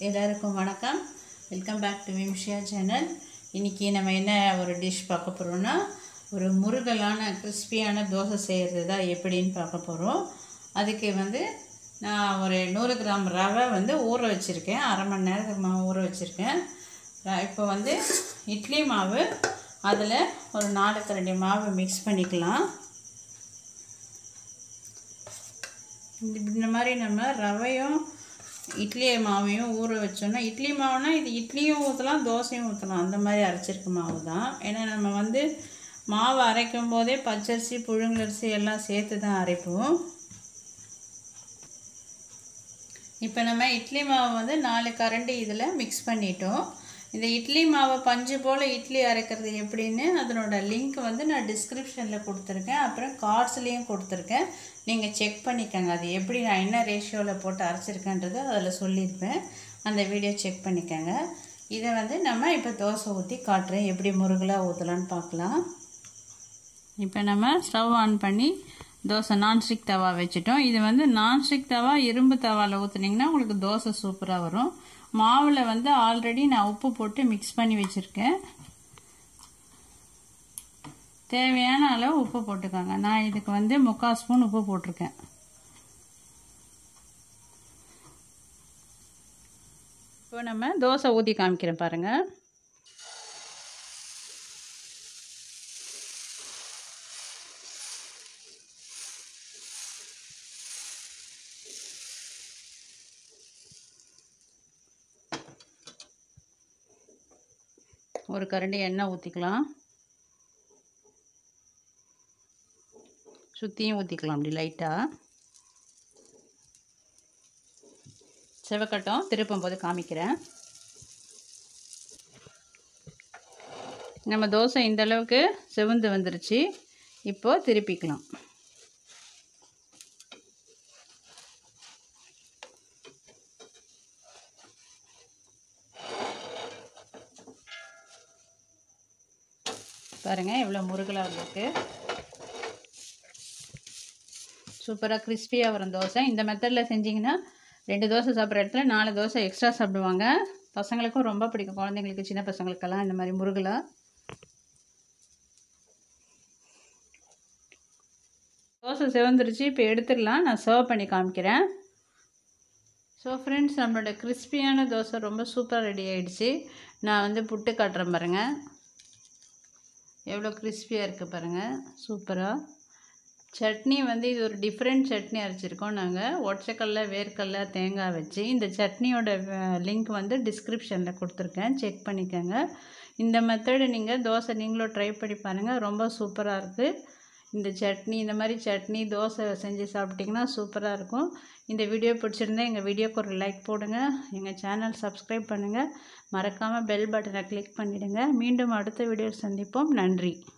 எல்லாருக்கும் வணக்கம் welcome back to விம்ஷியா சேனல் இன்றைக்கி நம்ம என்ன ஒரு டிஷ் பார்க்க போகிறோம்னா ஒரு முருகலான கிறிஸ்பியான தோசை செய்கிறது தான் எப்படின்னு பார்க்க போகிறோம் அதுக்கு வந்து நான் ஒரு நூறு கிராம் ரவை வந்து ஊற வச்சுருக்கேன் அரை மணி நேரத்துக்கு மாவு ஊற வச்சுருக்கேன் இப்போ வந்து இட்லி மாவு அதில் ஒரு நாலு கரண்டி மாவு மிக்ஸ் பண்ணிக்கலாம் இந்த இந்த மாதிரி நம்ம ரவையும் இட்லி மாவையும் ஊற வச்சோன்னா இட்லி மாவுனா இது இட்லியும் ஊற்றலாம் தோசையும் ஊற்றலாம் அந்த மாதிரி அரைச்சிருக்க மாவு தான் ஏன்னா நம்ம வந்து மாவு அரைக்கும் போதே பச்சரிசி புழுங்கரிசி எல்லாம் சேர்த்து தான் அரைப்போம் இப்போ நம்ம இட்லி மாவு வந்து நாலு கரண்டி இதில் மிக்ஸ் பண்ணிட்டோம் இந்த இட்லி மாவை பஞ்சு போல் இட்லி அரைக்கிறது எப்படின்னு அதனோட லிங்க் வந்து நான் டிஸ்கிரிப்ஷனில் கொடுத்துருக்கேன் அப்புறம் கார்ட்ஸ்லேயும் கொடுத்துருக்கேன் நீங்கள் செக் பண்ணிக்கோங்க அது எப்படி நான் என்ன ரேஷியோவில் போட்டு அரைச்சிருக்கேன்றது அதில் சொல்லியிருப்பேன் அந்த வீடியோ செக் பண்ணிக்கோங்க இதை வந்து நம்ம இப்போ தோசை ஊற்றி காட்டுறேன் எப்படி முருகலாக ஊற்றலான்னு பார்க்கலாம் இப்போ நம்ம ஸ்டவ் ஆன் பண்ணி தோசை நான்ஸ்டிக் தவா வச்சுட்டோம் இது வந்து நான்ஸ்டிக் தவா இரும்பு தவாவில் ஊற்றுனீங்கன்னா உங்களுக்கு தோசை சூப்பராக வரும் மாவில் வந்து ஆல்ரெடி நான் உப்பு போட்டு மிக்ஸ் பண்ணி வச்சுருக்கேன் தேவையான அளவு உப்பு போட்டுக்கோங்க நான் இதுக்கு வந்து முக்கால் ஸ்பூன் உப்பு போட்டிருக்கேன் இப்போ நம்ம தோசை ஊற்றி காமிக்கிறேன் பாருங்கள் ஒரு கரண்டி எண்ணெய் ஊற்றிக்கலாம் சுற்றியும் ஊற்றிக்கலாம் அப்படி லைட்டாக செவக்கட்டும் திருப்பும் போது காமிக்கிறேன் நம்ம தோசை இந்த அளவுக்கு செவந்து வந்துருச்சு இப்போது திருப்பிக்கலாம் பாருங்கள் எவ்வளோ முருகலாக வந்திருக்கு சூப்பராக கிறிஸ்பியாக வரும் தோசை இந்த மெத்தடில் செஞ்சிங்கன்னா ரெண்டு தோசை சாப்பிட்ற இடத்துல நாலு தோசை எக்ஸ்ட்ரா சாப்பிடுவாங்க பசங்களுக்கும் ரொம்ப பிடிக்கும் குழந்தைங்களுக்கு சின்ன பசங்களுக்கெல்லாம் இந்த மாதிரி முருகலாக தோசை சிவந்துருச்சு இப்போ எடுத்துடலாம் நான் சர்வ் பண்ணி காமிக்கிறேன் ஸோ ஃப்ரெண்ட்ஸ் நம்மளோட கிறிஸ்பியான தோசை ரொம்ப சூப்பராக ரெடி ஆகிடுச்சு நான் வந்து புட்டு காட்டுறேன் பாருங்கள் எவ்வளோ கிறிஸ்பியாக இருக்குது பாருங்கள் சூப்பராக சட்னி வந்து இது ஒரு டிஃப்ரெண்ட் சட்னி அரைச்சிருக்கோம் நாங்கள் ஒற்றைக்கல்ல வேர்க்கடல தேங்காய் வச்சு இந்த சட்னியோட லிங்க் வந்து டிஸ்கிரிப்ஷனில் கொடுத்துருக்கேன் செக் பண்ணிக்கோங்க இந்த மெத்தடு நீங்கள் தோசை நீங்களும் ட்ரை பண்ணி பாருங்கள் ரொம்ப சூப்பராக இருக்குது இந்த சட்னி இந்த மாதிரி சட்னி தோசை செஞ்சு சாப்பிட்டிங்கன்னா சூப்பராக இருக்கும் இந்த வீடியோ பிடிச்சிருந்தா எங்கள் வீடியோக்கு ஒரு லைக் போடுங்க எங்கள் சேனல் சப்ஸ்கிரைப் பண்ணுங்கள் மறக்காமல் பெல் பட்டனை கிளிக் பண்ணிவிடுங்க மீண்டும் அடுத்த வீடியோ சந்திப்போம் நன்றி